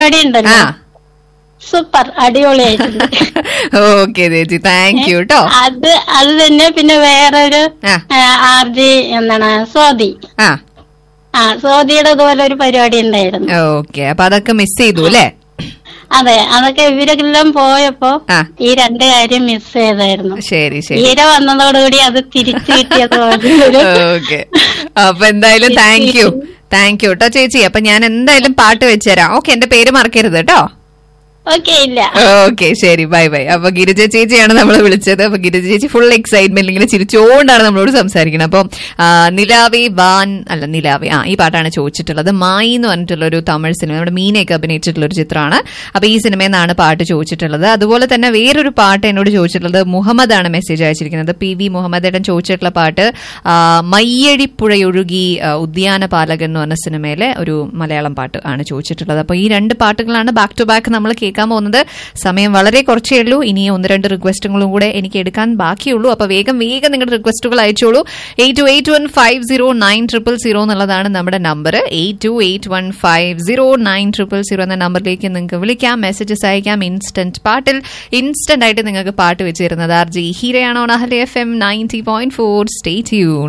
പരിപാടി ഉണ്ടല്ലോ ആ സൂപ്പർ അടിപൊളിയായിട്ടുണ്ട് ഓക്കെ ചേച്ചി താങ്ക് യു കേട്ടോ അത് അത് തന്നെ പിന്നെ വേറൊരു ആ. ആർ ജി എന്താണ് സോദി ആ ആ സോദിയുടെ ഇതുപോലെ ഒരു പരിപാടി ഉണ്ടായിരുന്നു ഓക്കെ അപ്പൊ അതൊക്കെ മിസ് ചെയ്തു അല്ലേ അതെ അതൊക്കെ ഇവരെല്ലാം പോയപ്പോ ആ. ഈ രണ്ട് കാര്യം മിസ് ചെയ്തായിരുന്നു ശരി ശരി ഈര വന്നതോടുകൂടി അത് തിരിച്ചു കിട്ടിയത് വലിയൊരു ഓക്കെ അപ്പൊ എന്തായാലും താങ്ക് യു താങ്ക് യു കേട്ടോ ചേച്ചി അപ്പൊ ഞാൻ എന്തായാലും പാട്ട് വെച്ചുതരാം ഓക്കെ എന്റെ പേര് മറക്കരുത് കേട്ടോ ഓക്കെ ഇല്ല ഓക്കെ ശരി ബൈ ബൈ അപ്പൊ ഗിരിജ ചേച്ചിയാണ് നമ്മൾ വിളിച്ചത് അപ്പൊ ഗിരിജ ചേച്ചി ഫുൾ എക്സൈറ്റ്മെന്റ് ഇങ്ങനെ ചിരിച്ചുകൊണ്ടാണ് നമ്മളോട് സംസാരിക്കുന്നത് അപ്പം ആ, നിലാവേ വാൻ അല്ല നിലാവേ ആ ഈ പാട്ടാണ് ചോദിച്ചിട്ടുള്ളത് മായി എന്ന് പറഞ്ഞിട്ടുള്ള ഒരു തമിഴ് സിനിമ നമ്മുടെ മീനയൊക്കെ അഭിനയിച്ചിട്ടുള്ള ഒരു ചിത്രമാണ് അപ്പൊ ഈ സിനിമയിൽ നിന്നാണ് പാട്ട് ചോദിച്ചിട്ടുള്ളത് അതുപോലെ തന്നെ വേറൊരു പാട്ട് എന്നോട് ചോദിച്ചിട്ടുള്ളത് മുഹമ്മദ് ആണ് മെസ്സേജ് അയച്ചിരിക്കുന്നത് പി വി മുഹമ്മദ് ഏട്ടൻ ചോദിച്ചിട്ടുള്ള പാട്ട് ആ, മയ്യഴിപ്പുഴയൊഴുകി ആ, ഉദ്യാന പാലകൻ എന്ന് പറഞ്ഞ സിനിമയിലെ ഒരു മലയാളം പാട്ട് ആണ് ചോദിച്ചിട്ടുള്ളത് അപ്പൊ ഈ രണ്ട് പാട്ടുകളാണ് ബാക്ക് ടു ബാക്ക് നമ്മൾ കേൾക്കാൻ പോകുന്നത് സമയം വളരെ കുറച്ചേ ഉള്ളൂ ഇനി ഒന്ന് രണ്ട് റിക്വസ്റ്റുകളും കൂടെ എനിക്ക് എടുക്കാൻ ബാക്കിയുള്ളൂ അപ്പൊ വേഗം വേഗം നിങ്ങളുടെ റിക്വസ്റ്റുകൾ അയച്ചോളൂ eight two eight one five zero nine triple zero എന്നുള്ളതാണ് നമ്മുടെ number eight two eight one five zero nine triple zero എന്ന നമ്പറിലേക്ക് നിങ്ങൾക്ക് വിളിക്കാം മെസ്സേജസ് അയക്കാം ഇൻസ്റ്റന്റ് പാട്ടിൽ ഇൻസ്റ്റന്റ് ആയിട്ട് നിങ്ങൾക്ക് പാട്ട് വെച്ച് തരുന്നത് ആർ ജി ഹീരയാണോ അഹലെ F M ninety point four stay tune